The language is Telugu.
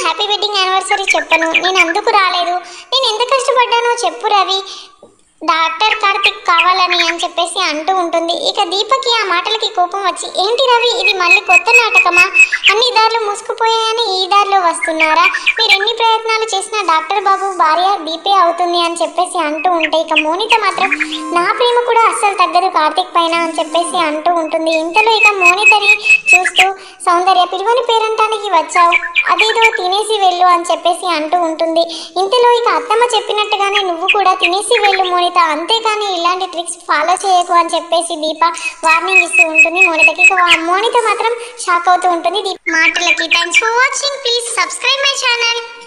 హ్యాపీ వెడ్డింగ్ యానివర్సరీ చెప్పను నేను అందుకు రాలేదు నేను ఎంత కష్టపడ్డానో చెప్పు రవి డాక్టర్ కార్తిక్ కావాలని అని చెప్పేసి అంటూ ఉంటుంది ఇక దీపకి ఆ మాటలకి కోపం వచ్చి ఏంటి రవి ఇది మళ్ళీ కొత్త నాటకమా అన్ని దారులు మూసుకుపోయాయని ఈ దారిలో వస్తున్నారా మీరు ఎన్ని ప్రయత్నాలు చేసినా డాక్టర్ బాబు భార్య దీపే అవుతుంది అని చెప్పేసి అంటూ ఉంటే ఇక మోనిత మాత్రం నా ప్రేమ కూడా అస్సలు తగ్గదు కార్తిక్ పైన అని చెప్పేసి అంటూ ఉంటుంది ఇంతలో ఇక మోనితని చూస్తూ సౌందర్య పిలువని పేరంటానికి వచ్చావు అదేదో తినేసి వెళ్ళు అని చెప్పేసి అంటూ ఉంటుంది ఇంతలో ఇక అత్తమ్మ చెప్పినట్టుగానే నువ్వు కూడా తినేసి వెళ్ళు మోనిత అంతేకాని ఇలాంటి ట్రిక్స్ ఫాలో చేయకు అని చెప్పేసి దీప వార్నింగ్ ఇస్తూ ఉంటుంది మోనితకి ఇక వా- మోనిత మాత్రం షాక్ అవుతూ ఉంటుంది దీప మాటలకి thanks for watching please subscribe my channel